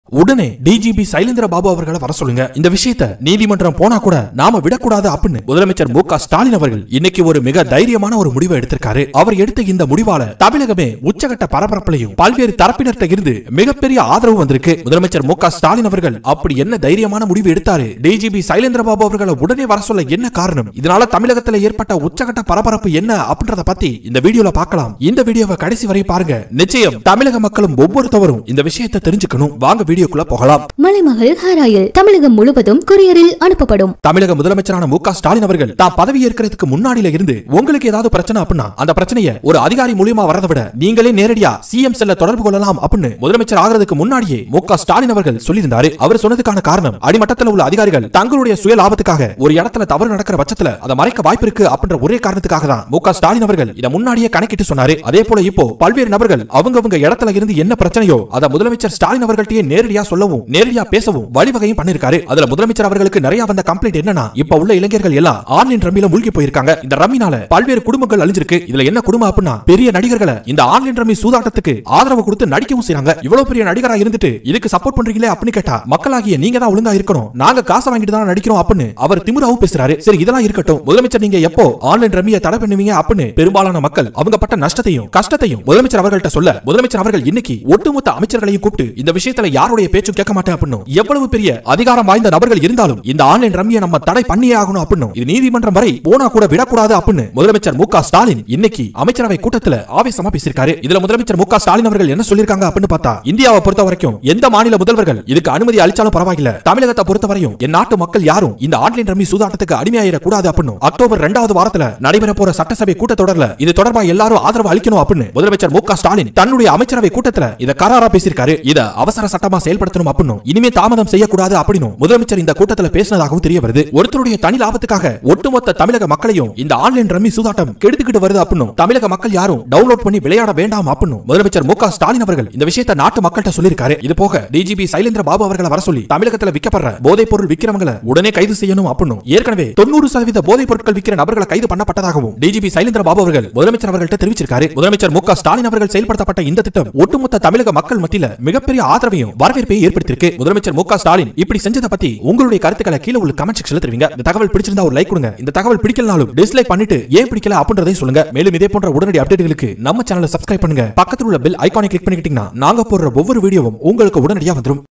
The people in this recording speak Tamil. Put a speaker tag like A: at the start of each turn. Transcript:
A: உடனே டிஜிபி சைலேந்திர பாபு அவர்களை வர சொல்லுங்க இந்த விஷயத்த நீதிமன்றம் போனா கூட நாம விடக்கூடாது அப்படின்னு முதலமைச்சர் மு க ஸ்டாலின் அவர்கள் இன்னைக்கு ஒரு மிக தைரியமான ஒரு முடிவை எடுத்திருக்காரு அவர் எடுத்த இந்த முடிவால தமிழகமே உச்சகட்ட பரபரப்புலையும் பல்வேறு தரப்பினர்கிட்ட இருந்து மிகப்பெரிய ஆதரவு வந்திருக்கு முதலமைச்சர் மு க ஸ்டாலின் அவர்கள் அப்படி என்ன தைரியமான முடிவு எடுத்தாரு டிஜிபி சைலேந்திர பாபு அவர்களை உடனே வர சொல்ல என்ன காரணம் இதனால தமிழகத்துல ஏற்பட்ட உச்சகட்ட பரபரப்பு என்ன அப்படின்றத பத்தி இந்த வீடியோல பார்க்கலாம் இந்த வீடியோவை கடைசி வரை பாருங்க நிச்சயம் தமிழக மக்களும் ஒவ்வொருத்தவரும் இந்த விஷயத்தை தெரிஞ்சுக்கணும் வாங்க வீடியோக்குள்ள போகலாம்
B: மலைமகள் ஹாராயில் தமிழகம் முழுவதும் கொரியரில் அனுப்பப்படும்
A: தமிழக முதலமைச்சரான மு க ஸ்டாலின் அவர்கள் தான் பதவி ஏற்கிறதுக்கு முன்னாடில இருந்து உங்களுக்கு ஏதாவது பிரச்சனை அப்படின்னா அந்த பிரச்சனையை ஒரு அதிகாரி மூலியமா வரதை விட நீங்களே நேரடியா சிஎம் செல்ல தொடர்பு கொள்ளலாம் அப்படின்னு முதலமைச்சர் ஆகிறதுக்கு முன்னாடியே மு க ஸ்டாலின் அவர்கள் சொல்லியிருந்தாரு அவர் சொன்னதுக்கான காரணம் அடிமட்டத்தில் உள்ள அதிகாரிகள் தங்களுடைய சுய லாபத்துக்காக ஒரு இடத்துல தவறு நடக்கிற பட்சத்துல அதை மறைக்க வாய்ப்பு இருக்கு அப்படின்ற ஒரே காரணத்துக்காக தான் மு க ஸ்டாலின் அவர்கள் இதை முன்னாடியே கணக்கிட்டு சொன்னாரு அதே போல இப்போ பல்வேறு நபர்கள் அவங்கவங்க இடத்துல இருந்து என்ன பிரச்சனையோ அதை முதலமைச்சர் ஸ்டாலின் அவர்கள்ட்டயே நேரடியா சொல்லவும் நேரடியா பேசவும் வழிவகையும் பண்ணிருக்காரு அதுல முதலமைச்சர் அவர்களுக்கு நிறைய வந்த கம்ப்ளைண்ட் என்னன்னா இப்ப உள்ள இளைஞர்கள் எல்லாம் ஆன்லைன் ரம்மியில மூழ்கி போயிருக்காங்க இந்த ரம்மினால பல்வேறு குடும்பங்கள் அழிஞ்சிருக்கு இதுல என்ன குடும்பம் அப்படின்னா பெரிய நடிகர்களை இந்த ஆன்லைன் ரம்மி சூதாட்டத்துக்கு ஆதரவு கொடுத்து நடிக்கவும் செய்றாங்க இவ்வளவு பெரிய நடிகரா இருந்துட்டு இதுக்கு சப்போர்ட் பண்றீங்களே அப்படின்னு கேட்டா மக்களாகிய நீங்க தான் ஒழுங்கா இருக்கணும் நாங்க காசை வாங்கிட்டு தான் நடிக்கிறோம் அப்படின்னு அவர் திமிராவும் பேசுறாரு சரி இதெல்லாம் இருக்கட்டும் முதலமைச்சர் நீங்க எப்போ ஆன்லைன் ரம்மியை தடை பண்ணுவீங்க அப்படின்னு பெரும்பாலான மக்கள் அவங்க பட்ட நஷ்டத்தையும் கஷ்டத்தையும் முதலமைச்சர் அவர்கள்ட்ட சொல்ல முதலமைச்சர் அவர்கள் இன்னைக்கு ஒட்டுமொத்த அமைச்சர்களையும் கூப்பிட்டு இந்த விஷயத்துல யாருடைய பேச்சும் கேட்க மாட்டேன் அப்படின்னு எவ்வளவு பெரிய அதிகாரம் வாய்ந்த நபர்கள் இருந்தாலும் இந்த ஆன்லைன் ரம்மியை நம்ம தடை பண்ணியே ஆகணும் அப்படின்னு இது நீதிமன்றம் வரை போனா கூட விடக்கூடாது அப்படின்னு முதலமைச்சர் மு க ஸ்டாலின் இன்னைக்கு அமைச்சரவை கூட்டத்துல ஆவேசமா பேசியிருக்காரு இதுல முதலமைச்சர் மு க ஸ்டாலின் அவர்கள் என்ன சொல்லிருக்காங்க அப்படின்னு பார்த்தா இந்தியாவை பொறுத்த வரைக்கும் எந்த மாநில முதல்வர்கள் இதுக்கு அனுமதி அளிச்சாலும் பரவாயில்ல தமிழகத்தை பொறுத்த வரையும் என் நாட்டு மக்கள் யாரும் இந்த ஆன்லைன் ரம்மி சூதாட்டத்துக்கு அடிமையாயிட கூடாது அப்படின்னு அக்டோபர் இரண்டாவது வாரத்துல நடைபெற போற சட்டசபை கூட்டத்தொடர்ல இது தொடர்பா எல்லாரும் ஆதரவு அளிக்கணும் அப்படின்னு முதலமைச்சர் மு க ஸ்டாலின் தன்னுடைய அமைச்சரவை கூட்டத்துல இத கராரா பேசியிருக்காரு இத அவசர சட்டமா செயல்படுத்தணும் அப்படின்னு இனிமே தாமதம் செய்யக்கூடாது அப்படின்னு முதலமைச்சர் இந்த கூட்டத்துல பேசினதாகவும் தெரிய வருது ஒருத்தருடைய தனி லாபத்துக்காக ஒட்டுமொத்த தமிழக மக்களையும் இந்த ஆன்லைன் ரம்மி சூதாட்டம் கெடுத்துக்கிட்டு வருது அப்படின்னு தமிழக மக்கள் யாரும் டவுன்லோட் பண்ணி விளையாட வேண்டாம் அப்படின்னு முதலமைச்சர் மு க ஸ்டாலின் அவர்கள் இந்த விஷயத்தை நாட்டு மக்கள்கிட்ட சொல்லியிருக்காரு இது போக டிஜிபி சைலேந்திர பாபு அவர்களை வர சொல்லி தமிழகத்துல விற்கப்படுற போதைப் பொருள் விக்கிறவங்களை உடனே கைது செய்யணும் அப்படின்னு ஏற்கனவே தொண்ணூறு சதவீத போதைப் பொருட்கள் விற்கிற நபர்களை கைது பண்ணப்பட்டதாகவும் டிஜிபி சைலேந்திர பாபு அவர்கள் முதலமைச்சர் அவர்கள்ட்ட தெரிவிச்சிருக்காரு முதலமைச்சர் மு க ஸ்டாலின் அவர்கள் செயல்படுத்தப்பட்ட இந்த திட்டம் ஒட்டுமொத்த தமிழக மக்கள் மத்தியில மிகப்பெரிய ஆதரவையும் வரவேற்பையும் ஏற்படுத்தியிருக்கு முதலமைச்சர் மு க ஸ்டாலின் இப்படி செஞ்சதை பத்தி உங்களுடைய கருத்துக்களை கீழே உள்ள கமெண்ட் செக்ஷன்ல தெரிவிங்க இந்த தகவல் பிடிச்சிருந்தா ஒரு லைக் கொடுங்க இந்த தகவல் பிடிக்கலனாலும் டிஸ்லைக் பண்ணிட்டு ஏன் பிடிக்கல அப்படின்றதையும் சொல்லுங்க மேலும் இதே போன்ற உடனடி அப்டேட்டுகளுக்கு நம்ம சேனலை சப்ஸ்கிரைப் பண்ணுங்க பக்கத்தில் உள்ள பெல் ஐகானை கிளிக் பண்ணிக்கிட்டீங்கன்னா நாங்க போடுற ஒவ்வொரு வீடியோவும் உங்களுக்கு உடனடியா வந்துரும்